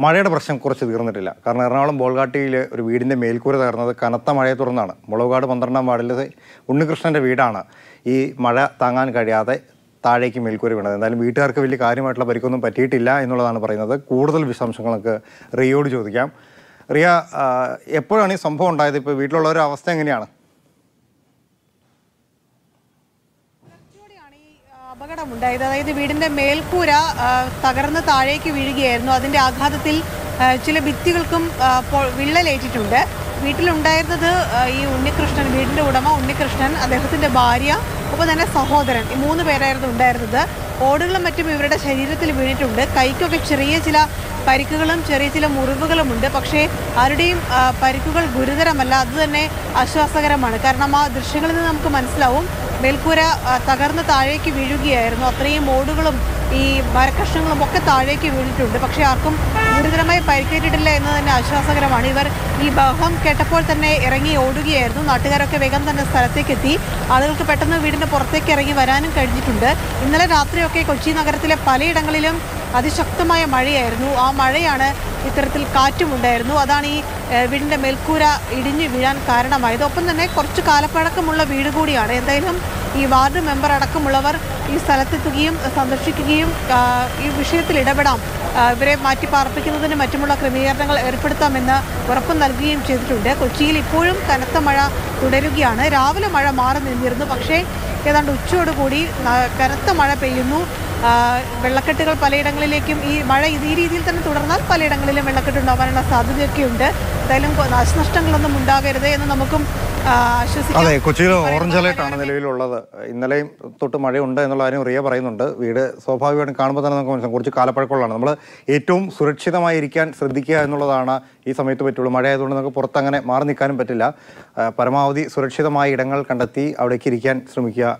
മഴയുടെ പ്രശ്നം കുറച്ച് തീർന്നിട്ടില്ല കാരണം എറണാകുളം ബോൾഗാട്ടിയിൽ ഒരു വീടിൻ്റെ മേൽക്കൂര തകർന്നത് കനത്ത മഴയെ തുടർന്നാണ് മുളകാട് പന്ത്രണ്ടാം വാർഡിലെ ഉണ്ണികൃഷ്ണൻ്റെ വീടാണ് ഈ മഴ താങ്ങാൻ കഴിയാതെ താഴേക്ക് മേൽക്കൂര വീണത് എന്തായാലും വീട്ടുകാർക്ക് വലിയ കാര്യമായിട്ടുള്ള പരിക്കൊന്നും പറ്റിയിട്ടില്ല എന്നുള്ളതാണ് പറയുന്നത് കൂടുതൽ വിശദാംശങ്ങൾക്ക് റിയോട് ചോദിക്കാം റിയ ആ, എപ്പോഴാണ് ഈ സംഭവം ഉണ്ടായത് ഇപ്പോൾ വീട്ടിലുള്ളവരുടെ അവസ്ഥ എങ്ങനെയാണ് ഉച്ചയോടെയാണ് ഈ ആ, അപകടമുണ്ടായത് അതായത് വീടിന്റെ മേൽക്കൂര ആ, തകർന്ന് താഴേക്ക് വീഴുകയായിരുന്നു അതിന്റെ ആഘാതത്തിൽ ആ, ചില ഭിത്തികൾക്കും ആ, പൊ- വിള്ളലേറ്റിട്ടുണ്ട് വീട്ടിലുണ്ടായിരുന്നത് ആ, ഈ ഉണ്ണികൃഷ്ണൻ വീടിന്റെ ഉടമ ഉണ്ണികൃഷ്ണൻ അദ്ദേഹത്തിന്റെ ഭാര്യ ഒപ്പം തന്നെ സഹോദരൻ ഈ മൂന്ന് പേരായിരുന്നു ഉണ്ടായിരുന്നത് ഓടുകളും മറ്റും ഇവരുടെ ശരീരത്തിൽ വീണിട്ടുണ്ട് കൈക്കൊക്കെ ചെറിയ ചില പരിക്കുകളും ചെറിയ ചില മുറിവുകളുമുണ്ട് പക്ഷേ ആരുടെയും ആ, പരിക്കുകൾ ഗുരുതരമല്ല അത് തന്നെ ആശ്വാസകരമാണ് കാരണം ആ ദൃശ്യങ്ങളിൽ നിന്ന് നമുക്ക് മനസ്സിലാവും മേൽക്കൂര ആ, തകർന്ന് താഴേക്ക് വീഴുകയായിരുന്നു അത്രയും ഓടുകളും ഈ മരക്കഷ്ണങ്ങളും ഒക്കെ താഴേക്ക് വീണിട്ടുണ്ട് പക്ഷേ ആർക്കും ഗുരുതരമായി പരിക്കേറ്റിട്ടില്ല എന്ന് തന്നെ ആശ്വാസകരമാണ് ഇവർ ഈ ബഹളം കേട്ടപ്പോൾ തന്നെ ഇറങ്ങി ഓടുകയായിരുന്നു നാട്ടുകാരൊക്കെ വേഗം തന്നെ സ്ഥലത്തേക്ക് എത്തി ആളുകൾക്ക് പെട്ടെന്ന് വീടിന്റെ പുറത്തേക്ക് ഇറങ്ങി വരാനും കഴിഞ്ഞിട്ടുണ്ട് ഇന്നലെ രാത്രിയൊക്കെ കൊച്ചി നഗരത്തിലെ പലയിടങ്ങളിലും അതിശക്തമായ മഴയായിരുന്നു ആ മഴയാണ് ഇത്തരത്തിൽ കാറ്റുമുണ്ടായിരുന്നു അതാണ് ഈ ഏഹ്, വീടിന്റെ മേൽക്കൂര ഇടിഞ്ഞു വീഴാൻ കാരണമായത് ഒപ്പം തന്നെ കുറച്ച് കാലപ്പഴക്കമുള്ള വീട് കൂടിയാണ് എന്തായാലും ഈ വാർഡ് മെമ്പർ അടക്കമുള്ളവർ ഈ സ്ഥലത്തെത്തുകയും സന്ദർശിക്കുകയും ആ, ഈ വിഷയത്തിൽ ഇടപെടാം ആ, ഇവരെ മാറ്റി പാർപ്പിക്കുന്നതിന് മറ്റുമുള്ള ക്രമീകരണങ്ങൾ ഏർപ്പെടുത്താമെന്ന് ഉറപ്പ് നൽകുകയും ചെയ്തിട്ടുണ്ട് കൊച്ചിയിൽ ഇപ്പോഴും കനത്ത മഴ തുടരുകയാണ് രാവിലെ മഴ മാറി നിന്നിരുന്നു പക്ഷേ ഏതാണ്ട് ഉച്ചയോടുകൂടി ആ, കനത്ത മഴ പെയ്യുന്നു ആ, വെള്ളക്കെട്ടുകൾ പലയിടങ്ങളിലേക്കും ഈ മഴ ഇത് ഈ രീതിയിൽ തന്നെ തുടർന്നാൽ പലയിടങ്ങളിലും വെള്ളക്കെട്ട് ഉണ്ടാവാനുള്ള സാധ്യതയൊക്കെയുണ്ട് എന്തായാലും കൊ- നാശനഷ്ടങ്ങളൊന്നും ഉണ്ടാകരുത് എന്ന് നമുക്കും ആ, ആശ്വസിക്കാം അതെ കൊച്ചിയിൽ ഓറഞ്ച് അലേർട്ടാണ് നിലവിലുള്ളത് ഇന്നലെയും തൊട്ട് മഴയുണ്ട് എന്നുള്ള കാര്യം റിയ പറയുന്നുണ്ട് വീട് സ്വാഭാവികമായിട്ടും കാണുമ്പോൾ തന്നെ നമുക്ക് മനസ്സിലാവും കുറച്ച് കാലപ്പഴക്കമുള്ളതാണ് നമ്മൾ ഏറ്റവും സുരക്ഷിതമായിരിക്കാൻ ശ്രദ്ധിക്കുക എന്നുള്ളതാണ് ഈ സമയത്ത് പറ്റുള്ളൂ മഴ ആയതുകൊണ്ട് നമുക്ക് പുറത്തങ്ങനെ മാറി നിൽക്കാനും പറ്റില്ല ആ, പരമാവധി സുരക്ഷിതമായ ഇടങ്ങൾ കണ്ടെത്തി അവിടേക്ക് ഇരിക്കാൻ ശ്രമിക്കുക